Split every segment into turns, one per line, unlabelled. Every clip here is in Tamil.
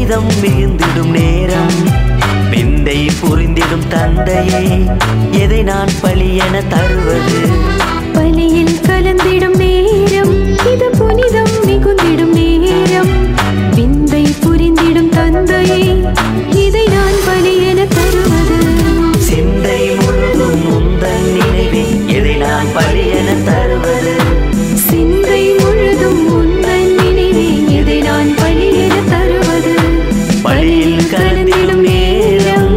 புனிதம் மிகுந்திடும் நேரம் விந்தை புரிந்திடும் தந்தையே எதை நான் பழி என தருவது
பலியில் கலந்திடும் நேரம் இது புனிதம் மிகுந்திடும் நேரம் விந்தை புரிந்திடும் தந்தையே இதை நான் பலி என தருவது
சிந்தை முழுதும் உந்தன் நினைவே எதை நான் பழி என தருவது
சிந்தை முழுதும் உந்தன் நினைவே இதை நான் பலி என தருவது
பழியில் கலந்திடும் நேரம்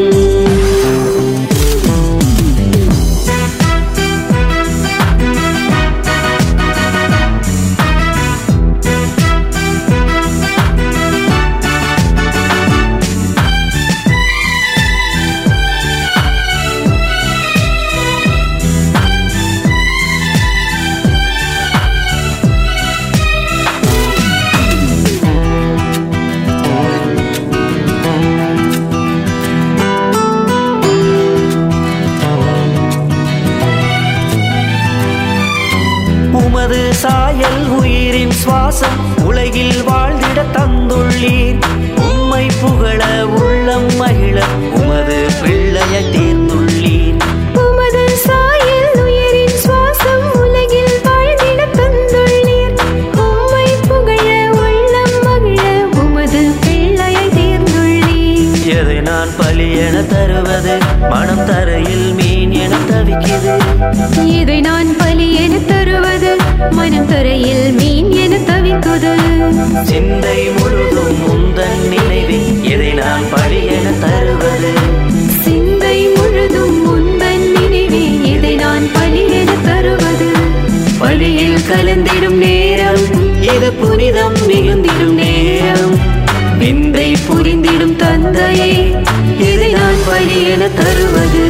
உமது சாயல் உயிரின் சுவாசம் உலகில் வாழ்ந்திட தந்துள்ளீர் உம்மை புகழ உள்ளம் மகிழ உமது பிள்ளைய தேர்ந்துள்ளீர்
உமது சாயல் உயிரின் சுவாசம் உலகில் வாழ்ந்திட தந்துள்ளீர் உம்மை புகழ உள்ளம் மகிழ உமது பிள்ளையை தேர்ந்துள்ளீர்
எதை நான் பலி என தருவது மனம் தரையில் மீன் என தவிக்குது
இதை நான் பலி என தருவது மனம் தரையில் மீன் என தவிக்குது
சிந்தை முழுதும் உந்தன் நினைவே எதை நான் பலி என தருவது
சிந்தை முழுதும் உந்தன் நினைவே இதை நான் பலி என தருவது
பலியில் கலந்திடும் நேரம் இது புனிதம் மிகுந்திடும் நேரம் விந்தை புரிந்திடும் தந்தையே இதை நான் பலி என தருவது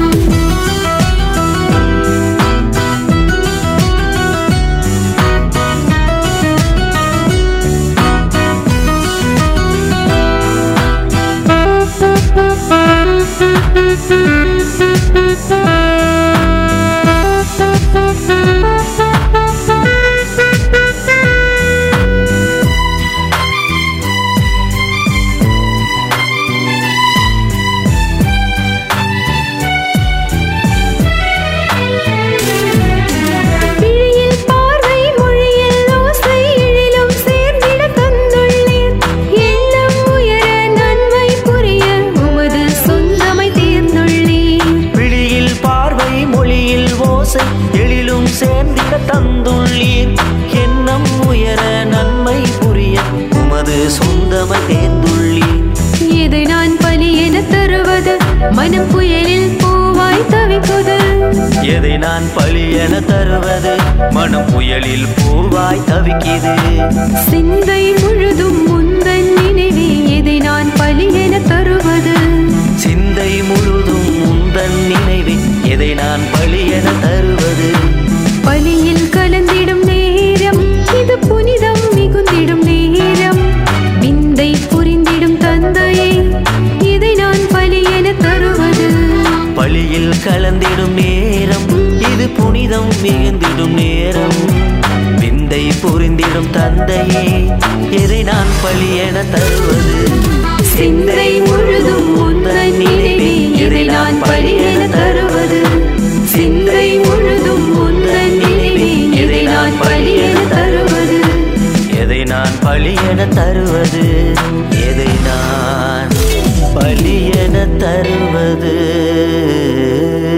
விழியில் பார்வை மொழியில் ஓசை எழிலும் சேர்ந்திட தந்துள்ளீர் எண்ணம் உயர நன்மை புரிய உமது சொந்தமை தேர்ந்துள்ளீர்
விழியில் பார்வை மொழியில் ஓசை எழிலும் சேர்ந்திட தந்துள்ளீர் எண்ணம் உயர நன்மை புரிய உமது சொந்தமை தேர்ந்துள்ளீர்
இதை நான் பலி என தருவது மனம் புயலில் பூவாய் தவிக்குது
எதை நான் பழி என தருவது மனம் புயலில் பூவாய் தவிக்குது
சிந்தை முழுதும் முந்தன் நினைவே இதை நான் பலி என தருவது
சிந்தை முழுதும் உந்தன் நினைவே எதை நான் பழி என தருவது
பலியில் கலந்திடும் நேரம் இது புனிதம் மிகுந்திடும் நேரம் விந்தை புரிந்திடும் தந்தையே இதை நான் பலி என தருவது
பழியில் கலந்திடும் நேரம் இது புனிதம் மிகுந்திடும் நேரம் விந்தை புரிந்திடும் தந்தையே எதை நான் பழி என தருவது
சிந்தை முழுதும் உந்தன் நினைவே இதை நான் பலி என தருவது சிந்தை முழுதும் உந்தன் நினைவே இதை நான் பலி என தருவது
எதை நான் பழி என தருவது எதை நான் பழி என தருவது